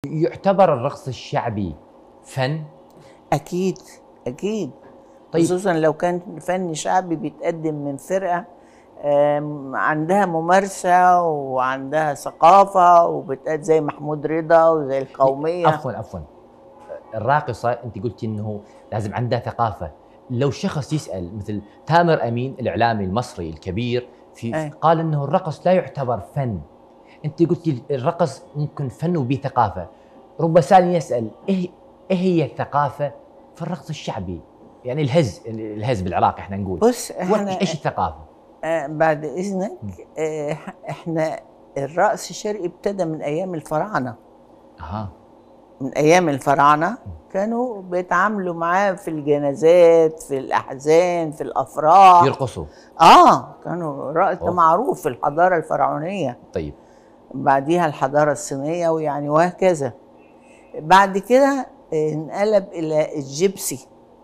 يعتبر الرقص الشعبي فن اكيد اكيد طيب. خصوصا لو كان فن شعبي بيتقدم من فرقه آم، عندها ممارسه وعندها ثقافه وبتقد زي محمود رضا وزي القوميه عفوا عفوا الراقصه انت قلتي انه لازم عندها ثقافه لو شخص يسال مثل تامر امين الاعلامي المصري الكبير في أي. قال انه الرقص لا يعتبر فن انت قلتي الرقص ممكن فن وبه ثقافه رب سائل يسال ايه ايه هي الثقافه في الرقص الشعبي يعني الهز الهز بالعراق احنا نقول بص وإحنا احنا ايش الثقافه آه، بعد اذنك آه، احنا الرقص الشرقي ابتدى من ايام الفراعنه اها من ايام الفراعنه كانوا بيتعاملوا معاه في الجنازات في الاحزان في الافراح يرقصوا اه كانوا الرقص ده أوه. معروف في الحضاره الفرعونيه طيب بعديها الحضاره الصينيه ويعني وهكذا بعد كده آه، انقلب الى الجبسي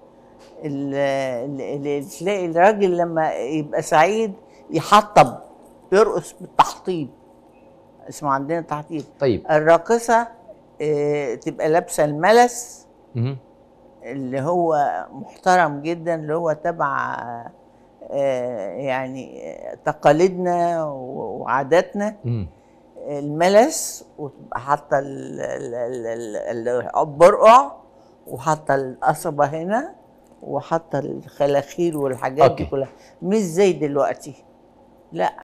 ال- اللي تلاقي الراجل لما يبقى سعيد يحطب يرقص بالتحطيب اسمه عندنا تحطيب طيب الراقصه آه، تبقى لابسه الملس مهم. اللي هو محترم جدا اللي هو تبع آه، يعني آه، تقاليدنا و- وعاداتنا مهم. الملس وتبقى حاطه ال- ال- ال- ال- البرقع وحاطه القصبه هنا وحاطه الخلاخيل والحاجات دي أوكي. كلها مش زي دلوقتي لا